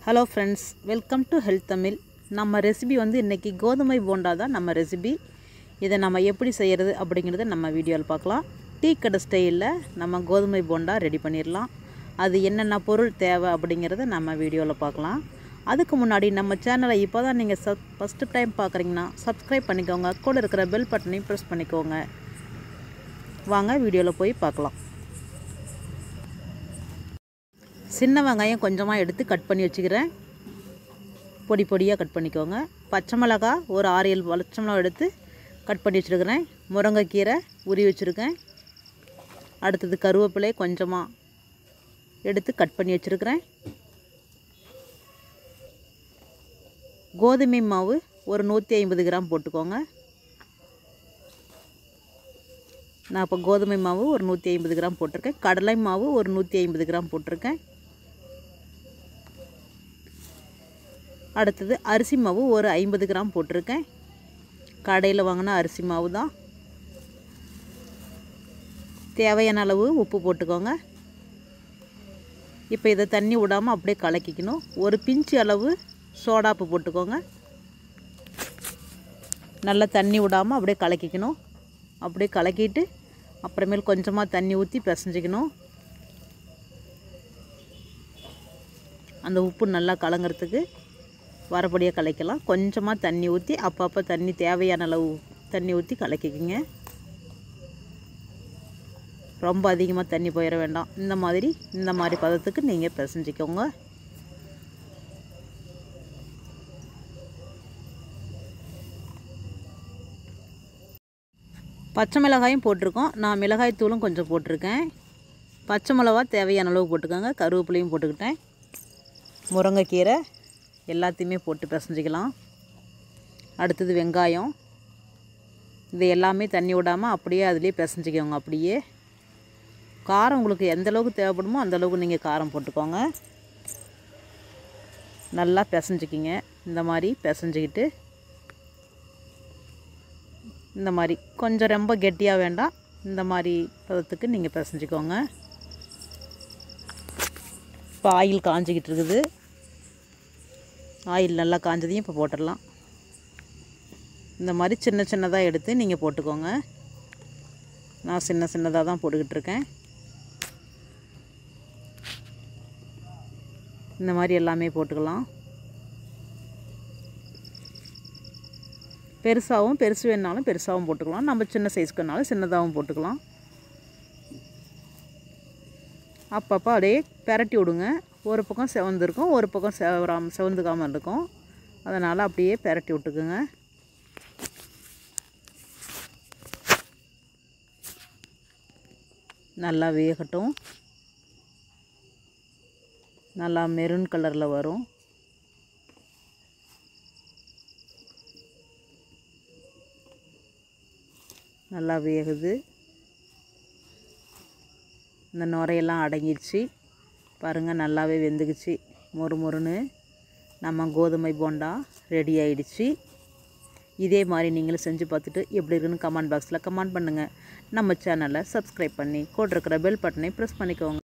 hello friends welcome to health Tamil நம்ம recipe வந்து இன்றைக்கி கோதுமை போண்டா தான் நம்ம ரெசிபி இதை நம்ம எப்படி செய்கிறது அப்படிங்கிறத நம்ம வீடியோவில் பார்க்கலாம் டீ கடை ஸ்டைலில் நம்ம கோதுமை போண்டா ரெடி பண்ணிடலாம் அது என்னென்ன பொருள் தேவை அப்படிங்கிறத நம்ம வீடியோவில் பார்க்கலாம் அதுக்கு முன்னாடி நம்ம சேனலை இப்போ தான் நீங்கள் சப் ஃபஸ்ட்டு டைம் பார்க்குறீங்கன்னா சப்ஸ்கிரைப் பண்ணிக்கோங்க கூட இருக்கிற பெல் பட்டனையும் ப்ரெஸ் பண்ணிக்கோங்க வாங்க வீடியோவில் போய் பார்க்கலாம் சின்ன வெங்காயம் கொஞ்சமாக எடுத்து கட் பண்ணி வச்சுக்கிறேன் பொடி பொடியாக கட் பண்ணிக்கோங்க பச்சை மிளகா ஒரு ஆறு ஏழு பச்சை மிளகா எடுத்து கட் பண்ணி வச்சுருக்கிறேன் முருங்கைக்கீரை உரி வச்சுருக்கேன் அடுத்தது கருவேப்பிலை கொஞ்சமாக எடுத்து கட் பண்ணி வச்சுருக்கிறேன் கோதுமை மாவு ஒரு நூற்றி ஐம்பது கிராம் போட்டுக்கோங்க நான் இப்போ கோதுமை மாவு ஒரு நூற்றி ஐம்பது கிராம் போட்டிருக்கேன் கடலை மாவு ஒரு நூற்றி ஐம்பது கிராம் போட்டிருக்கேன் அடுத்தது அரிசி மாவு ஒரு ஐம்பது கிராம் போட்டிருக்கேன் கடையில் வாங்கின அரிசி மாவு தான் தேவையான அளவு உப்பு போட்டுக்கோங்க இப்போ இதை தண்ணி விடாமல் அப்படியே கலக்கிக்கணும் ஒரு பிஞ்சு அளவு சோடாப்பு போட்டுக்கோங்க நல்லா தண்ணி விடாமல் அப்படியே கலக்கிக்கணும் அப்படியே கலக்கிட்டு அப்புறமேல் கொஞ்சமாக தண்ணி ஊற்றி பிசைஞ்சிக்கணும் அந்த உப்பு நல்லா கலங்கிறதுக்கு வரபடியாக கலக்கலாம் கொஞ்சமாக தண்ணி ஊற்றி அப்பப்போ தண்ணி தேவையான அளவு தண்ணி ஊற்றி கலக்கிக்கிங்க ரொம்ப அதிகமாக தண்ணி போயிட வேண்டாம் இந்த மாதிரி இந்த மாதிரி பதத்துக்கு நீங்கள் பிசைஞ்சிக்கோங்க பச்சை மிளகாயும் போட்டிருக்கோம் நான் மிளகாய் தூளும் கொஞ்சம் போட்டிருக்கேன் பச்சை மிளகா தேவையான அளவு போட்டுக்கோங்க கருவேப்பிலையும் போட்டுக்கிட்டேன் முருங்கைக்கீரை எல்லாத்தையுமே போட்டு பிசைஞ்சிக்கலாம் அடுத்தது வெங்காயம் இது எல்லாமே தண்ணி விடாமல் அப்படியே அதுலேயே பிசைஞ்சிக்கோங்க அப்படியே காரம் உங்களுக்கு எந்த அளவுக்கு தேவைப்படுமோ அந்த அளவுக்கு நீங்கள் காரம் போட்டுக்கோங்க நல்லா பிசைஞ்சிக்கிங்க இந்த மாதிரி பிசைஞ்சிக்கிட்டு இந்த மாதிரி கொஞ்சம் ரொம்ப கெட்டியாக வேண்டாம் இந்த மாதிரி பதத்துக்கு நீங்கள் பிசைஞ்சிக்கோங்க இப்போ ஆயில் காஞ்சிக்கிட்டு இருக்குது ஆயில் நல்லா காஞ்சதையும் இப்போ போட்டுடலாம் இந்த மாதிரி சின்ன சின்னதாக எடுத்து நீங்கள் போட்டுக்கோங்க நான் சின்ன சின்னதாக தான் போட்டுக்கிட்டு இருக்கேன் இந்த மாதிரி எல்லாமே போட்டுக்கலாம் பெருசாகவும் பெருசு வேணாலும் பெருசாகவும் போட்டுக்கலாம் நம்ம சின்ன சைஸ்க்குனாலும் சின்னதாகவும் போட்டுக்கலாம் அப்பப்போ அப்படியே பெரட்டி விடுங்க ஒரு பக்கம் செவந்திருக்கும் ஒரு பக்கம் செவராம செவந்துக்காமல் இருக்கும் அதனால் அப்படியே பெரட்டி விட்டுக்குங்க நல்லா வேகட்டும் நல்லா மெரூன் கலரில் வரும் நல்லா வேகுது இந்த நுரையெல்லாம் அடங்கிடுச்சு பாருங்கள் நல்லாவே வெந்துக்குச்சு மொறு மொறுன்னு நம்ம கோதுமை போண்டா ரெடி ஆயிடுச்சு இதே மாதிரி நீங்களும் செஞ்சு பார்த்துட்டு எப்படி இருக்குன்னு கமெண்ட் பாக்ஸில் கமெண்ட் பண்ணுங்கள் நம்ம சேனலை சப்ஸ்கிரைப் பண்ணி கூட இருக்கிற பெல் பட்டனை ப்ரெஸ் பண்ணிக்கோங்க